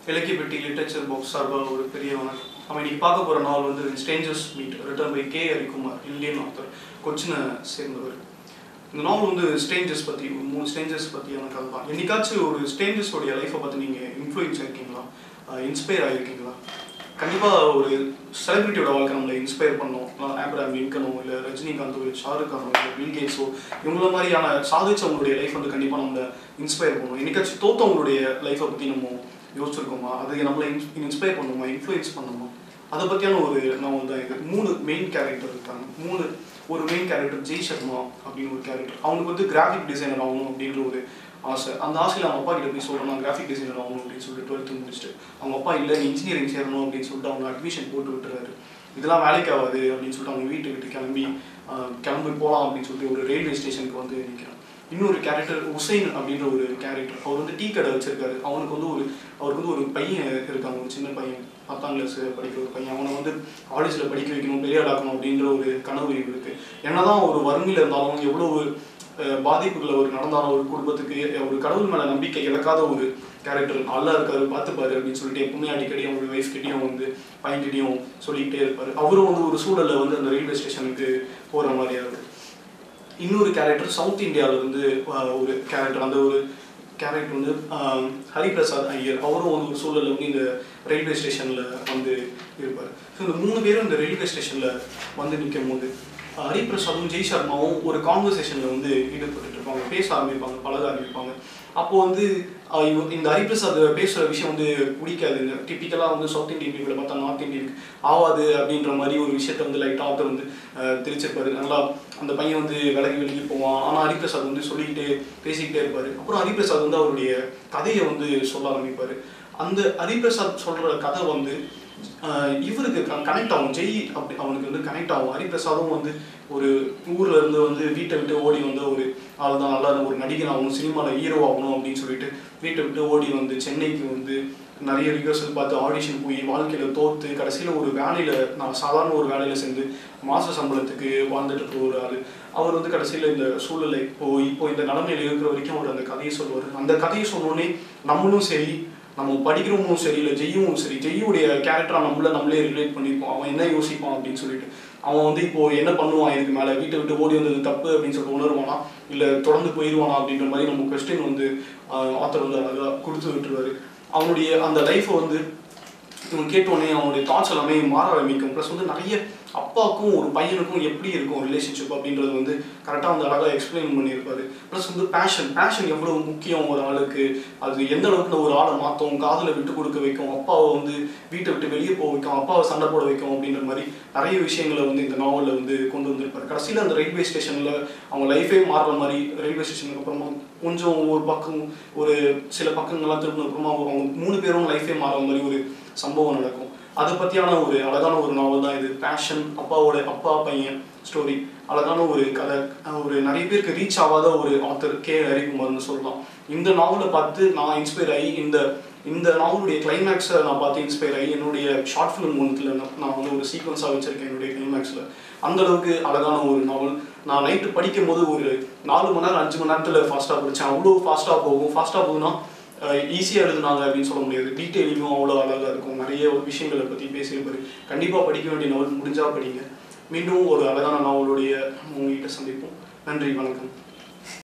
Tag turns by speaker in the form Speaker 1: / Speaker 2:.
Speaker 1: இலக்கிய பெட்டி literature box சார்பாக ஒரு பெரிய வணக்கம் நம்ம இன்னைக்கு பார்க்க போகிற நாவல் வந்து strangers meet return by K Harikumar Indian author கொச்சினை சேர்ந்தவர் இந்த நாவல் வந்து ஸ்ட்ரேஞ்சர்ஸ் பற்றி ஒரு மூணு ஸ்ட்ரேஞ்சர்ஸ் பற்றியான கதை தான் என்னைக்காச்சும் ஒரு ஸ்ட்ரேஞ்சர்ஸோடைய லைஃப்பை பார்த்து நீங்கள் இன்ஃப்ளூயன்ஸ் ஆயிருக்கீங்களா இன்ஸ்பயர் ஆகிருக்கீங்களா கண்டிப்பாக ஒரு செலிபிரிட்டியோட வாழ்க்கை நம்மளை இன்ஸ்பயர் பண்ணோம் ஆப்ராம் லிங்கனோ இல்லை ரஜினிகாந்தோ இல்லை ஷாருக் கானோ இல்லை பில் கேட்ஸோ இவங்கள மாதிரியான சாதிச்சவங்களுடைய லைஃப் வந்து கண்டிப்பாக நம்மளை இன்ஸ்பயர் பண்ணும் என்னைக்காச்சும் தோத்தவங்களுடைய லைஃப்பை பற்றி நம்ம யோசிச்சிருக்கோமா அது நம்மளை இன்ஸ்பயர் பண்ணுமா இன்ஃப்ளூயன்ஸ் பண்ணுமா அதை பற்றியான ஒரு நாவல் தான் இது மூணு மெயின் கேரக்டர் இருக்காங்க மூணு ஒரு மெயின் கேரக்டர் ஜெய் சர்மா அப்படின்னு ஒரு கேரக்டர் அவனுக்கு வந்து கிராஃபிக் டிசைனர் ஆகணும் அப்படின்ற ஒரு ஆசை அந்த ஆசையில் அவங்க அப்பா கிட்ட போய் சொல்கிறேன் நான் கிராஃபிக் டிசைனர் ஆகணும் அப்படின்னு சொல்லிட்டு டுவெல்த்து முடிச்சுட்டு அவங்க அப்பா இல்லை இன்ஜினியரிங் சேரணும் அப்படின்னு சொல்லிட்டு அவங்க அட்மிஷன் போட்டு விட்டுறாரு இதெல்லாம் வேலைக்கு ஆகாது அப்படின்னு சொல்லிட்டு அவங்க வீட்டை விட்டு கிளம்பி ஆஹ், கிளம்பி போகலாம் அப்படின்னு சொல்லிட்டு ஒரு ரயில்வே ஸ்டேஷனுக்கு வந்து நிற்கிறான் இன்னொரு கேரக்டர் உசைன் அப்படின்ற ஒரு கேரக்டர் அவர் வந்து டீ கடை வச்சிருக்காரு அவனுக்கு வந்து ஒரு அவருக்கு வந்து ஒரு பையன் இருக்காங்க ஒரு சின்ன பையன் பத்தாம் கிளாஸ் படிக்கிற ஒரு பையன் அவனை வந்து காலேஜில் படிக்க வைக்கணும் பெரிய ஆளாக்கணும் அப்படின்ற ஒரு கனவு இருக்கு என்னதான் ஒரு வறுமையில் இருந்தாலும் எவ்வளவு அஹ், பாதிப்புகள் அவர் நடந்தாலும் ஒரு குடும்பத்துக்கு ஒரு கடவுள் மேல நம்பிக்கை இழக்காத ஒரு கேரக்டர் நல்லா இருக்காரு பார்த்துப்பாரு அப்படின்னு சொல்லிட்டு எப்பவுமே அடிக்கடி அவங்க ஒய்ஃப் கிட்டயும் வந்து பையன்கிட்டயும் சொல்லிக்கிட்டே இருப்பாரு அவரும் வந்து ஒரு சூழல்ல வந்து அந்த ரயில்வே ஸ்டேஷனுக்கு போற மாதிரியா இருக்கு இன்னொரு கேரக்டர் சவுத் இந்தியாவில் இருந்து அஹ், ஒரு கேரக்டர் அந்த ஒரு கேரக்டர் வந்து ஆஹ், ஹரிபிரசாத் ஐயர் அவரும் வந்து ஒரு சூழலில் வந்து இந்த ரயில்வே ஸ்டேஷனில் வந்து இருப்பார் ஸோ இந்த மூணு பேரும் இந்த ரயில்வே ஸ்டேஷனில் வந்து நிற்கும் போது ஆஹ், ஹரிபிரசாதும் ஜெய் சர்மாவும் ஒரு கான்வர்சேஷனில் வந்து ஈடுபட்டு இருப்பாங்க பேச ஆரம்பிப்பாங்க பழக ஆரம்பிப்பாங்க அப்போ வந்து ஆஹ், இவ- இந்த ஹரிபிரசாத் பேசுகிற விஷயம் வந்து பிடிக்காதுங்க டிப்பிக்கலாக வந்து சவுத் இந்தியன் பீப்புளை பார்த்தா நார்த் இந்தியனுக்கு ஆவாது அப்படின்ற மாதிரி ஒரு விஷயத்த வந்து லைட்டாக ஆத்தர் வந்து ஆஹ், திரிச்சிருப்பாரு நல்லா அந்த பையன் வந்து விலகி விலகி போவான் ஆனால் ஹரிபிரசாத் வந்து சொல்லிக்கிட்டே பேசிக்கிட்டே இருப்பாரு அப்புறம் ஹரிபிரசாத் வந்து அவருடைய கதையை வந்து சொல்ல ஆரம்பிப்பாரு அந்த ஹரிபிரசாத் சொல்ற கதை வந்து ஆஹ், இவருக்கு கனெக்ட் ஆகும் ஜெய் அப்படி அவனுக்கு வந்து கனெக்ட் ஆகும் ஹரிபிரசாதும் வந்து ஒரு ஊர்ல இருந்து வந்து வீட்டை விட்டு ஓடி வந்த ஒரு ஆள் தான் நல்லா ஒரு நடிகன் ஆகணும் சினிமாவில் ஹீரோ ஆகணும் அப்படின்னு சொல்லிட்டு வீட்டை விட்டு ஓடி வந்து சென்னைக்கு வந்து நிறைய ரிஹர்சல் பார்த்து ஆடிஷன் போய் வாழ்க்கையில தோத்து கடைசியில ஒரு வேலையில நான் சாதாரண ஒரு வேலையில சேர்ந்து மாச சம்பளத்துக்கு வாழ்ந்துட்டு இருக்க ஒரு ஆளு அவர் வந்து கடைசியில இந்த சூழ்நிலை இப்போ இப்போ இந்த நிலைமையில இருக்கிற வரைக்கும் அவர் அந்த கதையை சொல்லுவார் அந்த கதையை சொன்னோடனே நம்மளும் சரி நம்ம படிக்கிறவங்களும் சரி இல்லை ஜெய்யும் சரி ஜெய்யுடைய கேரக்டரா நம்மள நம்மளே ரிலேட் பண்ணிப்போம் அவன் என்ன யோசிப்பான் அப்படின்னு சொல்லிட்டு அவன் வந்து இப்போ என்ன பண்ணுவான் இதுக்கு மேல வீட்டை விட்டு ஓடி வந்தது தப்பு அப்படின்னு சொல்லிட்டு உணர்வானா இல்ல தொடர்ந்து போயிடுவானா அப்படின்ற மாதிரி நம்ம கொஸ்டின் வந்து ஆத்தர் வந்து அழகா கொடுத்து விட்டுருவாரு அவனுடைய அந்த லைஃப்பை வந்து இவன் கேட்டோடனே அவனுடைய தாட்ஸ் எல்லாமே மாற ஆரம்பிக்கும் ப்ளஸ் வந்து நிறைய அப்பாவுக்கும் ஒரு பையனுக்கும் எப்படி இருக்கும் ரிலேஷன்ஷிப் அப்படின்றது வந்து கரெக்டாக வந்து அழகாக எக்ஸ்பிளைன் பண்ணியிருப்பாரு ப்ளஸ் வந்து பேஷன் பேஷன் எவ்வளோ முக்கியம் ஒரு ஆளுக்கு அது எந்த அளவுக்கு ஒரு ஆளை மாற்றும் காதில் விட்டு கொடுக்க வைக்கும் அப்பாவை வந்து வீட்டை விட்டு வெளியே போக வைக்கும் அப்பாவை சண்டை போட வைக்கும் அப்படின்ற மாதிரி நிறைய விஷயங்களை வந்து இந்த நாவலில் வந்து கொண்டு வந்திருப்பாரு கடைசியில் அந்த ரயில்வே ஸ்டேஷனில் அவங்க லைஃபே மாறுற மாதிரி ரயில்வே ஸ்டேஷனுக்கு அப்புறமா கொஞ்சம் ஒரு பக்கம் ஒரு சில பக்கங்கள்லாம் திரும்பின அப்புறமா அவங்க மூணு பேரும் லைஃபே மாறுற மாதிரி ஒரு சம்பவம் நடக்கும் அதை பற்றியான ஒரு அழகான ஒரு நாவல் தான் இது பேஷன் அப்பாவோட அப்பா பையன் ஸ்டோரி அழகான ஒரு கதை அஹ் ஒரு நிறைய பேருக்கு ரீச் ஆகாத ஒரு ஆத்தர் கே ஹரிகுமார்னு சொல்லலாம் இந்த நாவலை பார்த்து நான் இன்ஸ்பயர் ஆகி இந்த இந்த நாவலுடைய கிளைமேக்ஸை நான் பார்த்து இன்ஸ்பயர் ஆகி என்னுடைய ஷார்ட் ஃபிலிம் ஒன்றில் நான் வந்து ஒரு சீக்வன்ஸாக வச்சிருக்கேன் என்னுடைய கிளைமேக்ஸில் அந்த அளவுக்கு அழகான ஒரு நாவல் நான் நைட்டு படிக்கும் போது ஒரு நாலு மணி நேரம் அஞ்சு மணி நேரத்தில் ஃபாஸ்ட்டாக படித்தேன் அவ்வளோ ஃபாஸ்ட்டாக போகும் ஃபாஸ்ட்டாக போகுதுன்னா ஈஸியாக எழுதுனாங்க அப்படின்னு சொல்ல முடியாது டீட்டெயிலிங்கும் அவ்வளோ அழகாக இருக்கும் நிறைய ஒரு விஷயங்களை பற்றி பேசியிருப்பாரு கண்டிப்பாக படிக்க வேண்டிய நாவல் முடிஞ்சா படிங்க மீண்டும் ஒரு அழகான நாவலுடைய உங்ககிட்ட சந்திப்போம் நன்றி வணக்கம்